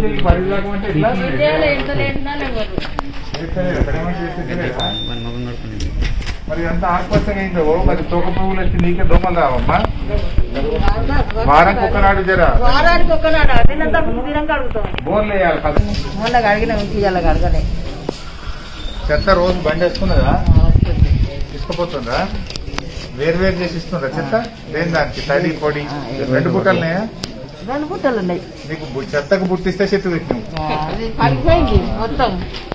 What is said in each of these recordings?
చెయ్యి పది దాకా అంటే ఎట్లా విజయాలు ఎంత లేటునా లేవరు చేస్తలేరు. ఎక్కడ ఏమో చేస్తలేరా? మరి అంత ఆకుపచ్చగా అయిందో మరి తోక పువ్వులు వచ్చి నీకే దోమలు రావమ్మా వారానికి ఒక్కనాడు జరా వారానికి ఒక్కనాడు తినంత దినం కడుగుతాం బోర్లు వేయాలి పద మొన్న కడిగిన ఇవాళ కడగలే చెత్త రోజు బండి వేసుకున్నదా తీసుకుపోతుందా వేరు వేరు చేసి ఇస్తుందా చెత్త దేని దానికి తడి పొడి రెండు బుట్టలున్నాయా రెండు గుట్టలు ఉన్నాయి నీకు బు- చెత్తకు బుట్టిస్తే చెట్టు పెట్టినావు అది పడిపోయింది మొత్తం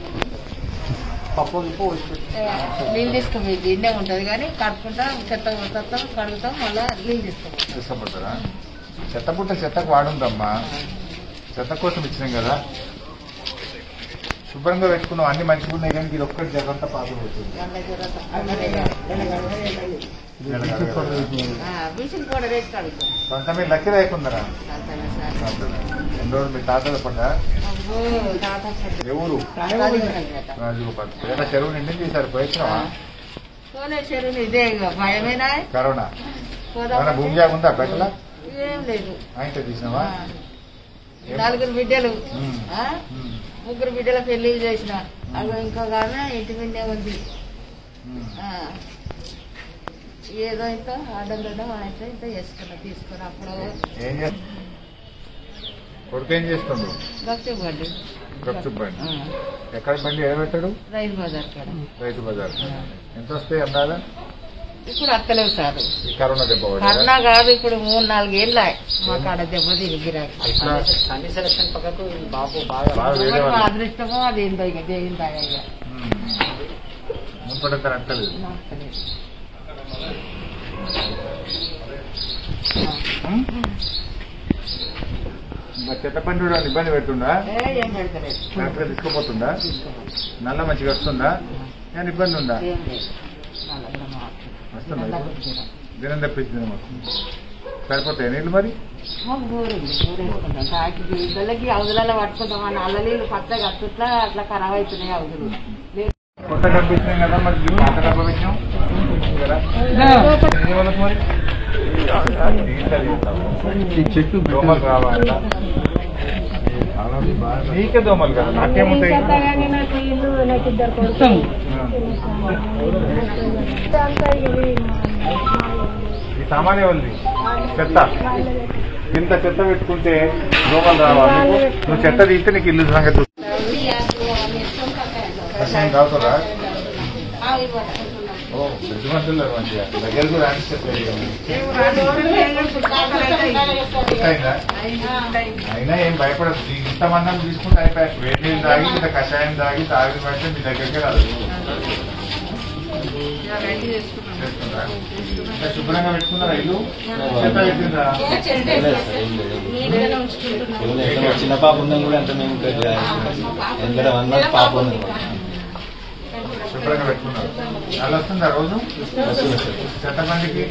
నీళ్ళు తీసుకుపోయి ఇండే ఉంటది కానీ కడుక్కుంటాం చెత్త కొడతాం కడుగుతాం మళ్ళీ నీళ్ళు తీసుకుపోతాం తీసుకుపోతారా చెత్త బుట్ట చెత్తకు వాడుందమ్మా చెత్త కోసం ఇచ్చినాం కదా శుభ్రంగా పెట్టుకున్నాం అన్ని మంచిగా ఉన్నాయి కానీ ఇది ఒక్కటి జాగ్రత్త పాపం అవుతుంది బీసీలు కూడా రేట్ కడుగుతాం కొంత మీరు లక్కీ రాయకుందరా ఎన్ని రోజులు మీ తాతల పండుగ ఎవరు రాజగోపాల్ ఏదైనా చెరువు నిండి తీశారు పోయిస్తున్నావా చెరువు ఇదే ఇక భయమేనా కరోనా పోదాం ఏమైనా భూమి జాగా ఉందా బయటలా ఏం లేదు ఆయనతో తీసినావా నలుగురు బిడ్డలు ఉమ్. ఆ? ఉమ్. ముగ్గురు బిడ్డల పెళ్లి చేసిన అవి ఇంకొక ఆమె ఇంటి మీదే ఉంది ఉమ్. ఆ. ఏదో ఇంత అడ్డం దడ్డం అయితే ఇంత చేసుకున్నా తీసుకుని అప్పుడు ఏం చేస్తా కొడుకు ఏం చేస్తుండు భక్తి బండి గప్చుప్ బండి ఎక్కడ బండి ఏడబెట్టాడు రైతు బజార్ కాడ రైతు బజార్ ఎంత వస్తాయి అందాదా ఇప్పుడు అత్తలేవు సార్ ఈ కరోనా దెబ్బ పడ్డదా? కరోనా కాదు ఇప్పుడు మూడు నాలుగు ఏళ్ళ మా కాడ దెబ్బ తిరిగి గిరాకి ఇట్లా సండే సెలక్షన్ పక్కకు ఈ బాబు బాగా బాగా వేరే ఎవరి వాళ్ళు. అదృష్టమో అది ఏందో ఇక దేవుని దయ ఇక. ఉమ్. మునుపటి అంత నచ్చలేదు ఉమ్? మరి చెత్త పండు వాడిని ఇబ్బంది పెడుతుందా ఏ, ఏం పెడతలేదు కరెక్ట్గా తీసుకుపోతుందా నల్ల మంచిగా వస్తుందా నేను ఇబ్బంది ఉందా ఏం లేదు నల్లగా మాత్రం. వస్తుందా నల్లగా ఇప్పుడు? గిరాకీ. దినం తప్పించింది మాకు సరిపోతాయి నీళ్ళు మరి మాకు బోర్ ఉంది బోర్ వేసుకుంటాం తాకి ఇళ్ళకి అవధులలో పట్టుకుంటాం ఆ నల్ల నీళ్ళు పచ్చగా అట్లా అట్లా ఖరాబ్ అవుతున్నాయి అవధులు కొత్త డబ్బు ఇచ్చినాం కదా మరి ఇది పాత డబ్బు పెట్టినాం కదా ఎన్ని వాళ్ళకి మరి చెట్టు దోమలు రావాలా నీకే దోమలు కదా నాకేముంటాయి ఈ సామాన్య ఉంది చెత్త ఇంత చెత్త పెట్టుకుంటే దోమలు రావాలి నీకు- నువ్వు చెత్త తీస్తే నీకు ఇల్లు సంగతి చూస్తా. కషాయం తాగుతారా ఓ పెద్ద మనుషులు మంచిగా దగ్గరకు రాని చెప్పలేదు అయిందా? అయినా ఏం భయపడదు ఈ ఇంత మందం తీసుకుంటే అయిపోయాయి వేడి నీళ్ళు తాగి ఇంత కషాయం తాగి తాగి పడితే మీ దగ్గరికి రాదు చేస్తుందా? ఇంకా శుభ్రంగా పెట్టుకున్నారా ఇల్లు చెత్త పెట్టిందా చిన్న పాప ఉందని కూడా ఎంత మేము ఎందుకంటే వన్ మంత్ పాప ఉంది శుభ్రంగా పెట్టుకున్నారు అలా వస్తుందా రోజు చెత్త బండికి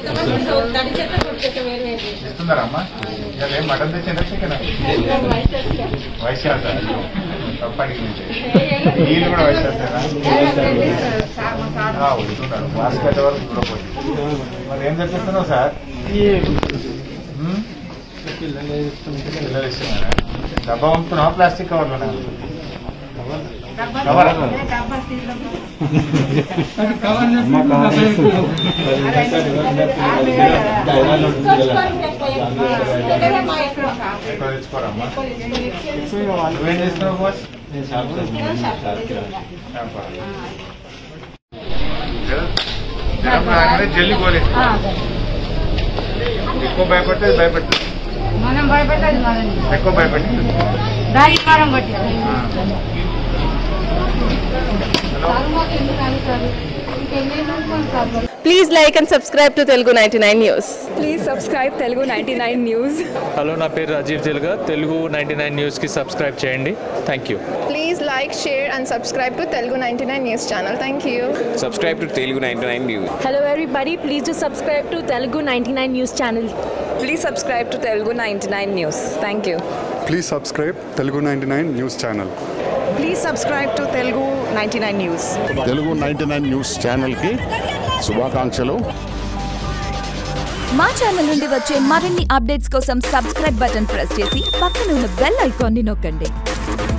ఇస్తున్నారా అమ్మా ఇవాళ ఏం మటన్ తెచ్చిందా చికెన్ వైశాఖ తప్పడికి నీళ్ళు కూడా వైశాఖేనా ఆ, వస్తున్నారు మాస్క్ పెట్టే వరకు చూడకపోతే మరి ఏం తెప్పిస్తున్నావు సార్ ఉమ్? పిల్లలు ఇస్తున్నారా డబ్బా పంపుతున్నావా ప్లాస్టిక్ కవర్లోనా కవర్ ఎక్కువ తెచ్చుకోరమ్మా నువ్వేం చేస్తున్నావు బాస్ జ్వరం రాగానే జల్లి గోలేసుకో ఎక్కువ భయపడితే భయపెట్టు మనం భయపెట్టదు మనల్ని ఎక్కువ భయపెట్టి దానికి మనం బట్టి Please like and subscribe to Telugu 99 News. Please subscribe Telugu ninety nine news hello నా పేరు రాజీవ్ తెలుగా తెలుగు నైంటీ నైన్ న్యూస్కి సబ్స్క్రైబ్ చేయండి thank you Please like, share, and subscribe to Telugu 99 News channel. Thank you. subscribe to Telugu 99 News. Hello everybody please to subscribe to Telugu ninety nine news channel please subscribe to Telugu ninety nine news thank you please subscribe Telugu ninety nine news channel please subscribe to Telugu ninety nine news Telugu ninety nine news ఛానల్కి శుభాకాంక్షలు మా channel నుండి వచ్చే మరిన్ని updates కోసం subscribe button press చేసి పక్కన ఉన్న బెల్ ఐకాన్ని నొక్కండి